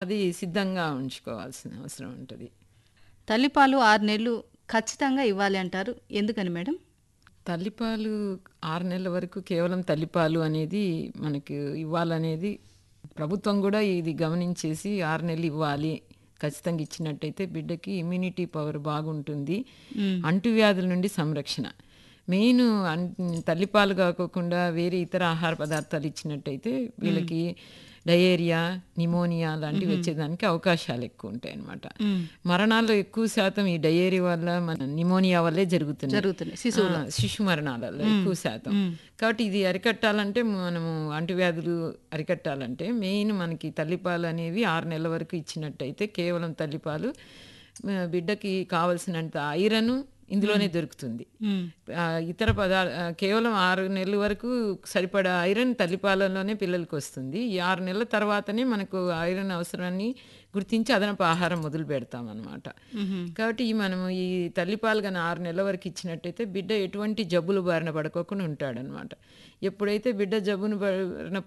అది సిద్ధంగా ఉంచుకోవాల్సిన అవసరం ఉంటుంది తల్లిపాలు ఆరు నెలలు ఖచ్చితంగా ఇవ్వాలి అంటారు ఎందుకని మేడం తల్లిపాలు ఆరు నెలల వరకు కేవలం తల్లిపాలు అనేది మనకు ఇవ్వాలనేది ప్రభుత్వం కూడా ఇది గమనించేసి ఆరు నెలలు ఇవ్వాలి ఖచ్చితంగా ఇచ్చినట్టయితే బిడ్డకి ఇమ్యూనిటీ పవర్ బాగుంటుంది అంటువ్యాధుల నుండి సంరక్షణ మెయిన్ అన్ తల్లిపాలు కాకోకుండా వేరే ఇతర ఆహార పదార్థాలు ఇచ్చినట్టయితే వీళ్ళకి డయేరియా నిమోనియా లాంటివి వచ్చేదానికి అవకాశాలు ఎక్కువ ఉంటాయి అన్నమాట మరణాల్లో ఎక్కువ శాతం ఈ డయేరియా వల్ల మన నిమోనియా వల్లే జరుగుతుంది జరుగుతున్నాయి శిశు శిశు మరణాలలో ఎక్కువ శాతం కాబట్టి ఇది అరికట్టాలంటే మనము అంటువ్యాధులు అరికట్టాలంటే మెయిన్ మనకి తల్లిపాలు అనేవి ఆరు నెలల వరకు ఇచ్చినట్టయితే కేవలం తల్లిపాలు ఆ, బిడ్డకి కావలసినంత ఐరన్ ఇందులోనే దొరుకుతుంది ఆ, ఇతర పదార్థ కేవలం ఆరు నెలల వరకు సరిపడా ఐరన్ తల్లిపాలలోనే పిల్లలకి వస్తుంది ఈ ఆరు నెలల తర్వాతనే మనకు ఐరన్ అవసరాన్ని గుర్తించి అదనపు ఆహారం మొదలు పెడతాం అనమాట కాబట్టి ఈ మనము ఈ తల్లిపాలు కానీ ఆరు నెలల వరకు ఇచ్చినట్టయితే బిడ్డ ఎటువంటి జబ్బులు బారిన పడుకోకుండా ఉంటాడనమాట ఎప్పుడైతే బిడ్డ జబ్బును బారిన